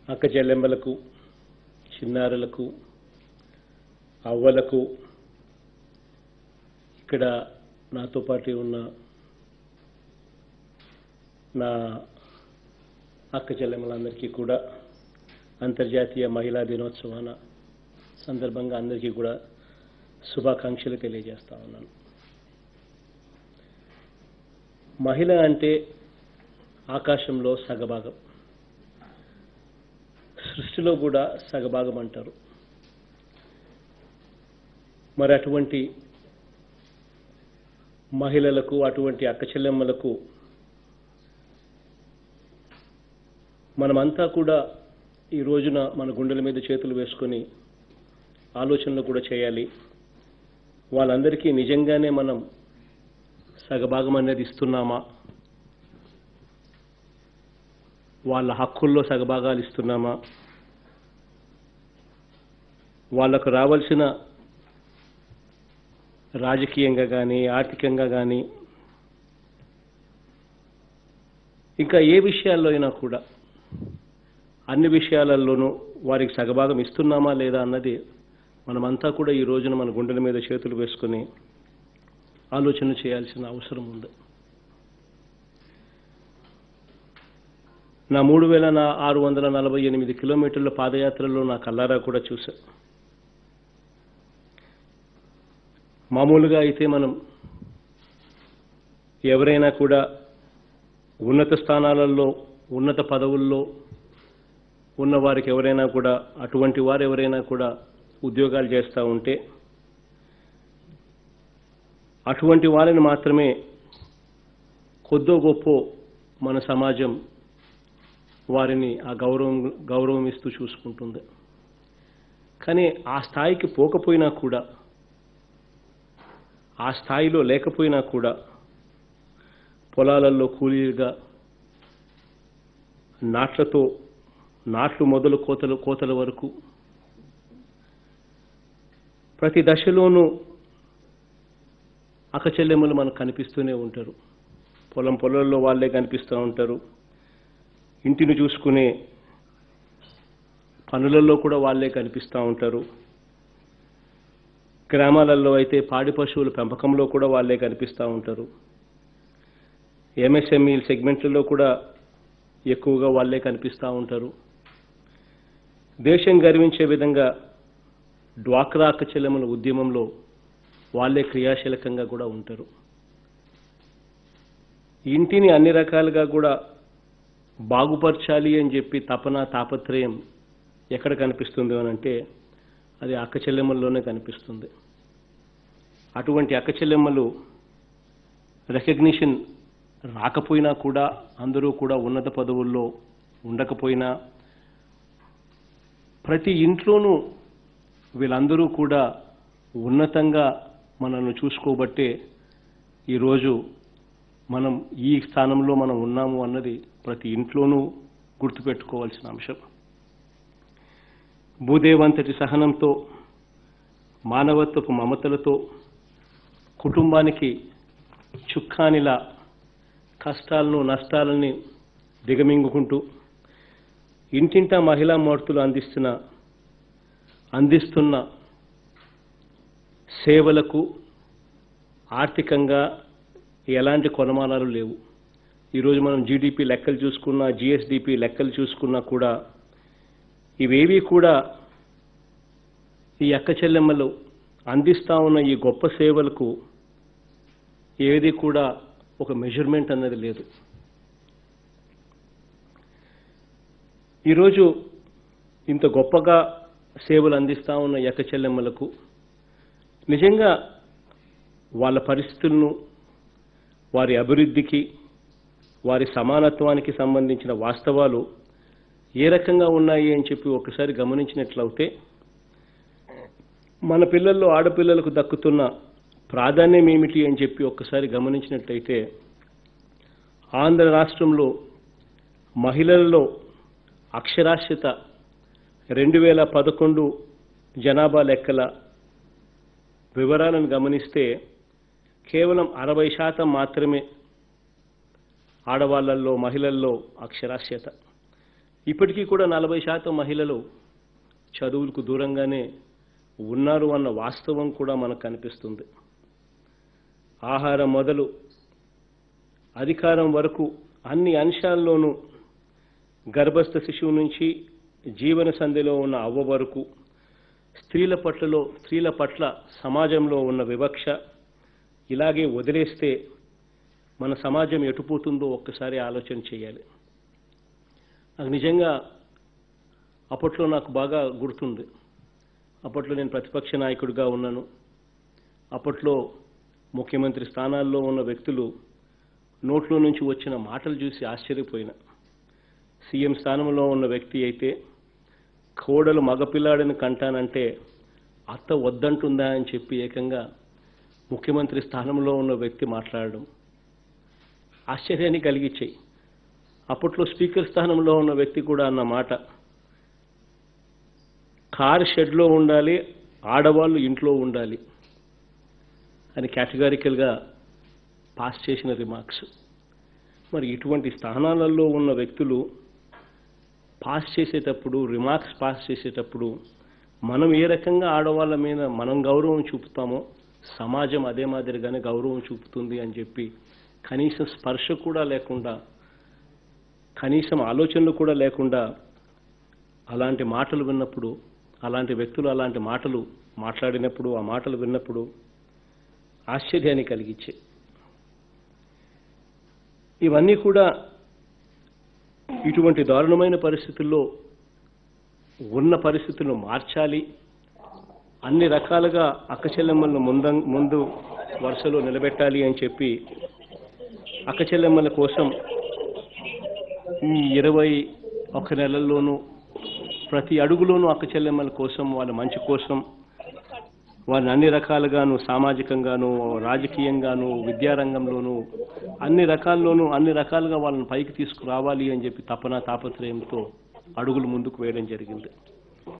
అక్క చెల్లెమ్మలకు చిన్నారులకు అవ్వలకు ఇక్కడ నాతో పాటు ఉన్న నా అక్క చెల్లెమ్మలందరికీ కూడా అంతర్జాతీయ మహిళా దినోత్సవాన సందర్భంగా అందరికీ కూడా శుభాకాంక్షలు తెలియజేస్తా ఉన్నాను మహిళ అంటే ఆకాశంలో సగభాగం సృష్టిలో కూడా సగభాగం అంటారు మరి అటువంటి మహిళలకు అటువంటి అక్క చెల్లెమ్మలకు మనమంతా కూడా ఈ రోజున మన గుండెల మీద చేతులు వేసుకొని ఆలోచనలు కూడా చేయాలి వాళ్ళందరికీ నిజంగానే మనం సగభాగం అనేది ఇస్తున్నామా వాళ్ళ హక్కుల్లో సగభాగాలు ఇస్తున్నామా వాళ్ళకు రావాల్సిన రాజకీయంగా కానీ ఆర్థికంగా కానీ ఇంకా ఏ విషయాల్లో అయినా కూడా అన్ని విషయాలలోనూ వారికి సగభాగం ఇస్తున్నామా లేదా అన్నది మనమంతా కూడా ఈ రోజున మన గుండెల మీద చేతులు వేసుకొని ఆలోచన చేయాల్సిన అవసరం ఉంది నా మూడు వేల నా ఆరు వందల నలభై ఎనిమిది కిలోమీటర్ల పాదయాత్రలో నా కల్లారా కూడా చూసా మామూలుగా అయితే మనం ఎవరైనా కూడా ఉన్నత స్థానాలలో ఉన్నత పదవుల్లో ఉన్న వారికి ఎవరైనా కూడా అటువంటి వారు ఎవరైనా కూడా ఉద్యోగాలు చేస్తూ ఉంటే అటువంటి వారిని మాత్రమే కొద్దో గొప్ప మన సమాజం వారిని ఆ గౌరవం గౌరవం ఇస్తూ చూసుకుంటుంది కానీ ఆ స్థాయికి పోకపోయినా కూడా ఆ స్థాయిలో లేకపోయినా కూడా పొలాలలో కూలీలుగా నాట్లతో నాట్లు మొదలు కోతలు కోతల వరకు ప్రతి దశలోనూ అక్కచెల్లెమ్మలు మనకు కనిపిస్తూనే ఉంటారు పొలం పొలాల్లో వాళ్ళే కనిపిస్తూ ఉంటారు ఇంటిని చూసుకునే పనులలో కూడా వాళ్ళే కనిపిస్తూ ఉంటారు గ్రామాలలో అయితే పాడి పశువుల పెంపకంలో కూడా వాళ్ళే కనిపిస్తూ ఉంటారు ఎంఎస్ఎంఈ సెగ్మెంట్లలో కూడా ఎక్కువగా వాళ్ళే కనిపిస్తూ ఉంటారు దేశం గర్వించే విధంగా డ్వాక్రా అక్కచెల్లెమ్మల ఉద్యమంలో వాళ్ళే క్రియాశీలకంగా కూడా ఉంటారు ఇంటిని అన్ని రకాలుగా కూడా బాగుపరచాలి అని చెప్పి తపన తాపత్రయం ఎక్కడ కనిపిస్తుంది అని అంటే అది అక్క చెల్లెమ్మల్లోనే కనిపిస్తుంది అటువంటి అక్క చెల్లెమ్మలు రికగ్నిషన్ రాకపోయినా కూడా అందరూ కూడా ఉన్నత పదవుల్లో ఉండకపోయినా ప్రతి ఇంట్లోనూ వీళ్ళందరూ కూడా ఉన్నతంగా మనల్ని చూసుకోబట్టే ఈరోజు మనం ఈ స్థానంలో మనం ఉన్నాము అన్నది ప్రతి ఇంట్లోనూ గుర్తుపెట్టుకోవాల్సిన అంశం భూదేవంతటి సహనంతో మానవత్వపు మమతలతో కుటుంబానికి చుక్కానిలా కష్టాలను నష్టాలని దిగమింగుకుంటూ ఇంటింటా మహిళా మూర్తులు అందిస్తున్న అందిస్తున్న సేవలకు ఆర్థికంగా ఎలాంటి కొలమానాలు లేవు ఈరోజు మనం జీడిపి లెక్కలు చూసుకున్నా జిఎస్డిపి లెక్కలు చూసుకున్నా కూడా ఇవేవి కూడా ఈ అక్క చెల్లెమ్మలు అందిస్తా ఉన్న ఈ గొప్ప సేవలకు ఏది కూడా ఒక మెజర్మెంట్ అన్నది లేదు ఈరోజు ఇంత గొప్పగా సేవలు అందిస్తా ఉన్న ఈ అక్క చెల్లెమ్మలకు నిజంగా వాళ్ళ పరిస్థితులను వారి అభివృద్ధికి వారి సమానత్వానికి సంబంధించిన వాస్తవాలు ఏ రకంగా ఉన్నాయి అని చెప్పి ఒకసారి గమనించినట్లయితే మన పిల్లల్లో ఆడపిల్లలకు దక్కుతున్న ప్రాధాన్యం ఏమిటి అని చెప్పి ఒక్కసారి గమనించినట్లయితే ఆంధ్ర రాష్ట్రంలో మహిళల్లో అక్షరాస్యత రెండు వేల పదకొండు జనాభా లెక్కల వివరాలను గమనిస్తే కేవలం అరవై శాతం మాత్రమే ఆడవాళ్ళల్లో మహిళల్లో అక్షరాస్యత ఇప్పటికీ కూడా నలభై శాతం మహిళలు చదువులకు దూరంగానే ఉన్నారు అన్న వాస్తవం కూడా మనకు కనిపిస్తుంది ఆహారం మొదలు అధికారం వరకు అన్ని అంశాల్లోనూ గర్భస్థ శిశువు నుంచి జీవన సంధిలో ఉన్న అవ్వ వరకు స్త్రీల పట్లలో స్త్రీల పట్ల సమాజంలో ఉన్న వివక్ష ఇలాగే వదిలేస్తే మన సమాజం ఎటుపోతుందో ఒక్కసారి ఆలోచన చేయాలి నాకు నిజంగా అప్పట్లో నాకు బాగా గుర్తుంది అప్పట్లో నేను ప్రతిపక్ష నాయకుడిగా ఉన్నాను అప్పట్లో ముఖ్యమంత్రి స్థానాల్లో ఉన్న వ్యక్తులు నోట్లో నుంచి వచ్చిన మాటలు చూసి ఆశ్చర్యపోయినా సీఎం స్థానంలో ఉన్న వ్యక్తి అయితే కోడలు మగపిల్లాడిని కంటానంటే అత్త వద్దంటుందా అని చెప్పి ఏకంగా ముఖ్యమంత్రి స్థానంలో ఉన్న వ్యక్తి మాట్లాడడం ఆశ్చర్యాన్ని కలిగించాయి అప్పట్లో స్పీకర్ స్థానంలో ఉన్న వ్యక్తి కూడా అన్న మాట కార్ షెడ్లో ఉండాలి ఆడవాళ్ళు ఇంట్లో ఉండాలి అని కేటగారికల్గా పాస్ చేసిన రిమార్క్స్ మరి ఇటువంటి స్థానాలలో ఉన్న వ్యక్తులు పాస్ చేసేటప్పుడు రిమార్క్స్ పాస్ చేసేటప్పుడు మనం ఏ రకంగా ఆడవాళ్ళ మీద మనం గౌరవం చూపుతామో సమాజం అదే మాదిరిగానే గౌరవం చూపుతుంది అని చెప్పి కనీసం స్పర్శ కూడా లేకుండా కనీసం ఆలోచనలు కూడా లేకుండా అలాంటి మాటలు విన్నప్పుడు అలాంటి వ్యక్తులు అలాంటి మాటలు మాట్లాడినప్పుడు ఆ మాటలు విన్నప్పుడు ఆశ్చర్యాన్ని కలిగించే ఇవన్నీ కూడా ఇటువంటి దారుణమైన పరిస్థితుల్లో ఉన్న పరిస్థితులను మార్చాలి అన్ని రకాలుగా అక్కచెల్లెమ్మలను ముంద ముందు వరుసలో నిలబెట్టాలి అని చెప్పి అక్కచెల్లెమ్మల కోసం ఈ ఇరవై ఒక నెలల్లోనూ ప్రతి అడుగులోనూ అక్కచెల్లెమ్మల కోసం వాళ్ళ మంచి కోసం వారిని అన్ని రకాలుగాను సామాజికంగాను రాజకీయంగాను విద్యారంగంలోనూ అన్ని రకాల్లోనూ అన్ని రకాలుగా వాళ్ళని పైకి తీసుకురావాలి అని చెప్పి తపన తాపత్రయంతో అడుగులు ముందుకు వేయడం జరిగింది